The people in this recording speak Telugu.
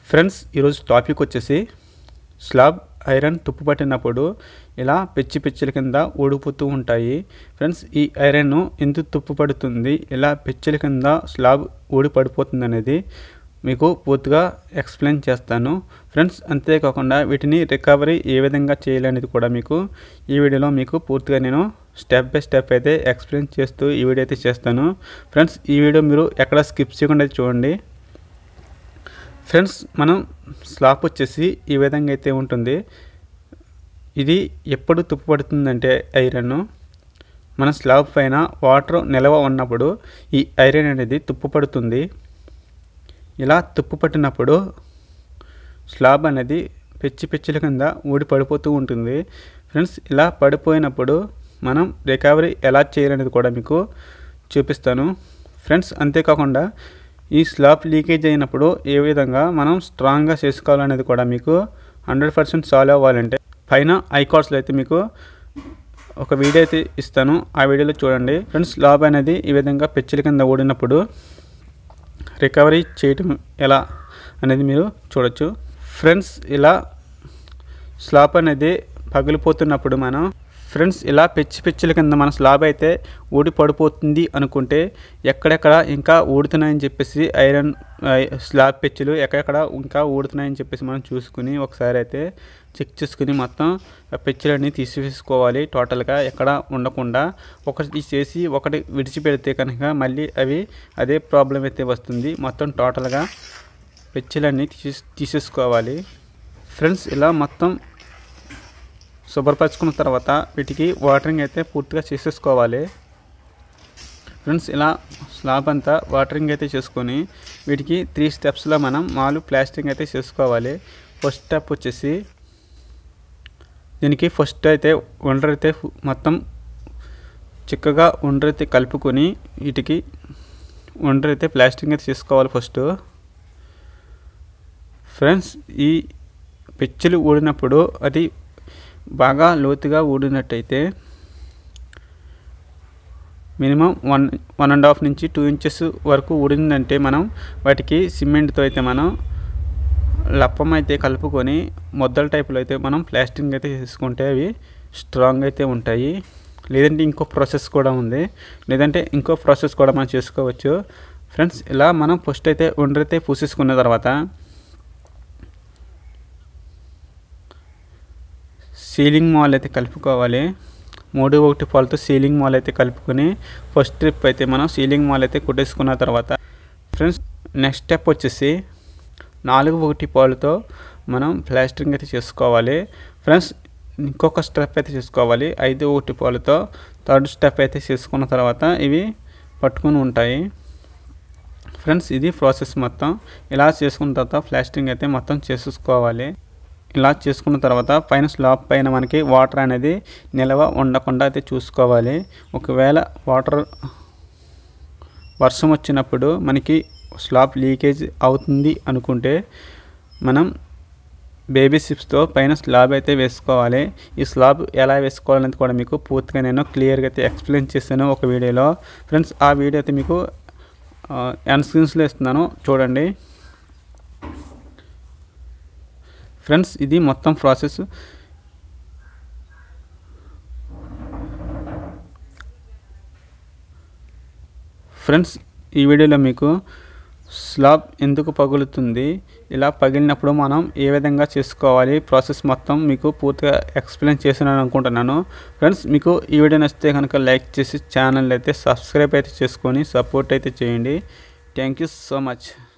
ఫ్రెండ్స్ ఈరోజు టాపిక్ వచ్చేసి స్లాబ్ ఐరన్ తుప్పు పట్టినప్పుడు ఇలా పిచ్చి పిచ్చిల కింద ఊడిపోతూ ఉంటాయి ఫ్రెండ్స్ ఈ ఐరన్ ఎందుకు తుప్పు పడుతుంది ఇలా పిచ్చిల కింద స్లాబ్ ఊడి పడిపోతుంది అనేది మీకు పూర్తిగా ఎక్స్ప్లెయిన్ చేస్తాను ఫ్రెండ్స్ అంతేకాకుండా వీటిని రికవరీ ఏ విధంగా చేయాలనేది కూడా మీకు ఈ వీడియోలో మీకు పూర్తిగా నేను స్టెప్ బై స్టెప్ అయితే ఎక్స్ప్లెయిన్ చేస్తూ ఈ వీడియో అయితే చేస్తాను ఫ్రెండ్స్ ఈ వీడియో మీరు ఎక్కడ స్కిప్ చేయకుండా చూడండి ఫ్రెండ్స్ మనం స్లాబ్ వచ్చేసి ఈ విధంగా అయితే ఉంటుంది ఇది ఎప్పుడు తుప్పు పడుతుందంటే ఐరన్ మన స్లాబ్ పైన వాటర్ నిల్వ ఉన్నప్పుడు ఈ ఐరన్ అనేది తుప్పు పడుతుంది ఇలా తుప్పు పట్టినప్పుడు స్లాబ్ అనేది పిచ్చి పిచ్చిల కింద ఊడి పడిపోతూ ఉంటుంది ఫ్రెండ్స్ ఇలా పడిపోయినప్పుడు మనం రికవరీ ఎలా చేయాలనేది కూడా మీకు చూపిస్తాను ఫ్రెండ్స్ అంతేకాకుండా ఈ స్లాబ్ లీకేజ్ అయినప్పుడు ఏ విధంగా మనం స్ట్రాంగ్గా చేసుకోవాలనేది కూడా మీకు హండ్రెడ్ పర్సెంట్ సాల్వ్ అవ్వాలంటే పైన ఐకార్డ్స్లో అయితే మీకు ఒక వీడియో అయితే ఇస్తాను ఆ వీడియోలో చూడండి ఫ్రెండ్స్ స్లాబ్ అనేది ఈ విధంగా పిచ్చిల కింద ఊడినప్పుడు రికవరీ చేయటం ఎలా అనేది మీరు చూడొచ్చు ఫ్రెండ్స్ ఇలా స్లాబ్ అనేది పగిలిపోతున్నప్పుడు మనం ఫ్రెండ్స్ ఇలా పిచ్చి పిచ్చిల కింద మన స్లాబ్ అయితే ఊడి పడిపోతుంది అనుకుంటే ఎక్కడెక్కడ ఇంకా ఊడుతున్నాయని చెప్పేసి ఐరన్ స్లాబ్ పిచ్చులు ఎక్కడెక్కడ ఇంకా ఊడుతున్నాయని చెప్పేసి మనం చూసుకుని ఒకసారి అయితే చెక్ చేసుకుని మొత్తం పిచ్చులన్నీ తీసివేసుకోవాలి టోటల్గా ఎక్కడ ఉండకుండా ఒకటి చేసి ఒకటి విడిచిపెడితే కనుక మళ్ళీ అవి అదే ప్రాబ్లం అయితే వస్తుంది మొత్తం టోటల్గా పిచ్చులన్నీ తీసి తీసేసుకోవాలి ఫ్రెండ్స్ ఇలా మొత్తం శుభ్రపరచుకున్న తర్వాత వీటికి వాటరింగ్ అయితే పూర్తిగా చేసేసుకోవాలి ఫ్రెండ్స్ ఇలా స్లాబ్ అంతా వాటరింగ్ అయితే చేసుకొని వీటికి త్రీ స్టెప్స్లో మనం మాలు ప్లాస్టింగ్ అయితే చేసుకోవాలి ఫస్ట్ స్టెప్ వచ్చేసి దీనికి ఫస్ట్ అయితే ఒండ్ర అయితే మొత్తం చిక్కగా ఒండ్ర అయితే కలుపుకొని వీటికి ఒండ్ర అయితే ప్లాస్టింగ్ అయితే చేసుకోవాలి ఫస్ట్ ఫ్రెండ్స్ ఈ పెచ్చులు ఊడినప్పుడు అది బాగా లోతుగా ఊడినట్టయితే minimum one one and half నుంచి టూ ఇంచెస్ వరకు ఊడిందంటే మనం వాటికి సిమెంట్తో అయితే మనం లప్పం అయితే కలుపుకొని మొద్దల టైపులో అయితే మనం ప్లాస్టింగ్ అయితే చేసుకుంటే అవి స్ట్రాంగ్ అయితే ఉంటాయి లేదంటే ఇంకో ప్రాసెస్ కూడా ఉంది లేదంటే ఇంకో ప్రాసెస్ కూడా మనం చేసుకోవచ్చు ఫ్రెండ్స్ ఇలా మనం ఫస్ట్ అయితే ఒండ్రైతే పూసేసుకున్న తర్వాత సీలింగ్ మాల్ అయితే కలుపుకోవాలి మూడు ఒకటి పాలతో సీలింగ్ మాల్ అయితే కలుపుకొని ఫస్ట్ ట్రిప్ అయితే మనం సీలింగ్ మాల్ అయితే కుట్టేసుకున్న తర్వాత ఫ్రెండ్స్ నెక్స్ట్ స్టెప్ వచ్చేసి నాలుగు ఒకటి పాలుతో మనం ప్లాస్టరింగ్ అయితే చేసుకోవాలి ఫ్రెండ్స్ ఇంకొక స్టెప్ అయితే చేసుకోవాలి ఐదు ఒకటి పాలుతో థర్డ్ స్టెప్ అయితే చేసుకున్న తర్వాత ఇవి పట్టుకుని ఉంటాయి ఫ్రెండ్స్ ఇది ప్రాసెస్ మొత్తం ఇలా చేసుకున్న తర్వాత ప్లాస్టింగ్ అయితే మొత్తం చేసేసుకోవాలి ఇలా చేసుకున్న తర్వాత పైన స్లాబ్ పైన మనకి వాటర్ అనేది నిల్వ ఉండకుండా అయితే చూసుకోవాలి ఒకవేళ వాటర్ వర్షం వచ్చినప్పుడు మనకి స్లాబ్ లీకేజ్ అవుతుంది అనుకుంటే మనం బేబీ సిప్స్తో పైన స్లాబ్ అయితే వేసుకోవాలి ఈ స్లాబ్ ఎలా వేసుకోవాలనేది కూడా మీకు పూర్తిగా నేను క్లియర్గా అయితే ఎక్స్ప్లెయిన్ చేశాను ఒక వీడియోలో ఫ్రెండ్స్ ఆ వీడియో అయితే మీకు ఎన్ స్క్రీన్స్లో ఇస్తున్నాను చూడండి ఫ్రెండ్స్ ఇది మొత్తం ప్రాసెస్ ఫ్రెండ్స్ ఈ వీడియోలో మీకు స్లాబ్ ఎందుకు పగులుతుంది ఇలా పగిలినప్పుడు మనం ఏ విధంగా చేసుకోవాలి ప్రాసెస్ మొత్తం మీకు పూర్తిగా ఎక్స్ప్లెయిన్ చేసినాను అనుకుంటున్నాను ఫ్రెండ్స్ మీకు ఈ వీడియో నచ్చితే కనుక లైక్ చేసి ఛానల్ అయితే సబ్స్క్రైబ్ అయితే చేసుకొని సపోర్ట్ అయితే చేయండి థ్యాంక్ యూ సో మచ్